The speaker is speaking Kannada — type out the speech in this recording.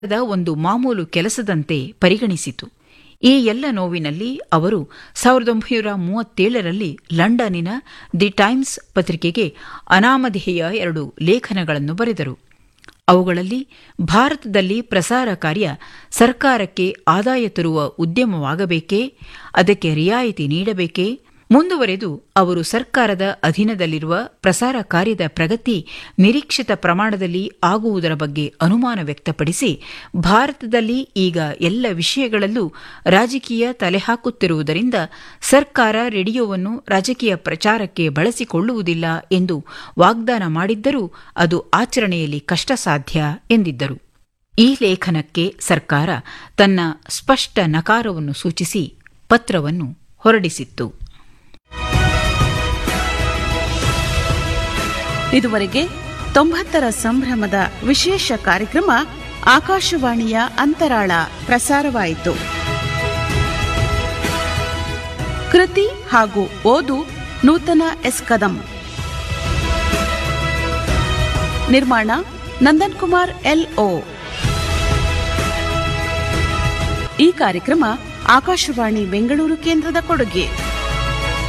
ದ ಒಂದು ಮಾಮೂಲು ಕೆಲಸದಂತೆ ಪರಿಗಣಿಸಿತು ಈ ಎಲ್ಲ ನೋವಿನಲ್ಲಿ ಅವರು ಸಾವಿರದ ಒಂಬೈನೂರ ಮೂವತ್ತೇಳರಲ್ಲಿ ಲಂಡನ್ನಿನ ದಿ ಟೈಮ್ಸ್ ಪತ್ರಿಕೆಗೆ ಅನಾಮಧೇಯ ಎರಡು ಲೇಖನಗಳನ್ನು ಬರೆದರು ಅವುಗಳಲ್ಲಿ ಭಾರತದಲ್ಲಿ ಪ್ರಸಾರ ಕಾರ್ಯ ಸರ್ಕಾರಕ್ಕೆ ಆದಾಯ ತರುವ ಉದ್ಯಮವಾಗಬೇಕೇ ಅದಕ್ಕೆ ರಿಯಾಯಿತಿ ನೀಡಬೇಕೇ ಮುಂದುವರೆದು ಅವರು ಸರ್ಕಾರದ ಅಧೀನದಲ್ಲಿರುವ ಪ್ರಸಾರ ಕಾರ್ಯದ ಪ್ರಗತಿ ನಿರೀಕ್ಷಿತ ಪ್ರಮಾಣದಲ್ಲಿ ಆಗುವುದರ ಬಗ್ಗೆ ಅನುಮಾನ ವ್ಯಕ್ತಪಡಿಸಿ ಭಾರತದಲ್ಲಿ ಈಗ ಎಲ್ಲ ವಿಷಯಗಳಲ್ಲೂ ರಾಜಕೀಯ ತಲೆಹಾಕುತ್ತಿರುವುದರಿಂದ ಸರ್ಕಾರ ರೇಡಿಯೋವನ್ನು ರಾಜಕೀಯ ಪ್ರಚಾರಕ್ಕೆ ಬಳಸಿಕೊಳ್ಳುವುದಿಲ್ಲ ಎಂದು ವಾಗ್ದಾನ ಮಾಡಿದ್ದರೂ ಅದು ಆಚರಣೆಯಲ್ಲಿ ಕಷ್ಟಸಾಧ್ಯ ಎಂದಿದ್ದರು ಈ ಲೇಖನಕ್ಕೆ ಸರ್ಕಾರ ತನ್ನ ಸ್ಪಷ್ಟ ನಕಾರವನ್ನು ಸೂಚಿಸಿ ಪತ್ರವನ್ನು ಹೊರಡಿಸಿತ್ತು ಇದುವರೆಗೆ ತೊಂಬತ್ತರ ಸಂಭ್ರಮದ ವಿಶೇಷ ಕಾರ್ಯಕ್ರಮ ಆಕಾಶವಾಣಿಯ ಅಂತರಾಳ ಪ್ರಸಾರವಾಯಿತು ಕೃತಿ ಹಾಗೂ ಓದು ನೂತನ ಎಸ್ ಕದಂ ನಿರ್ಮಾಣ ನಂದನ್ ಕುಮಾರ್ ಎಲ್ಒ ಈ ಕಾರ್ಯಕ್ರಮ ಆಕಾಶವಾಣಿ ಬೆಂಗಳೂರು ಕೇಂದ್ರದ ಕೊಡುಗೆ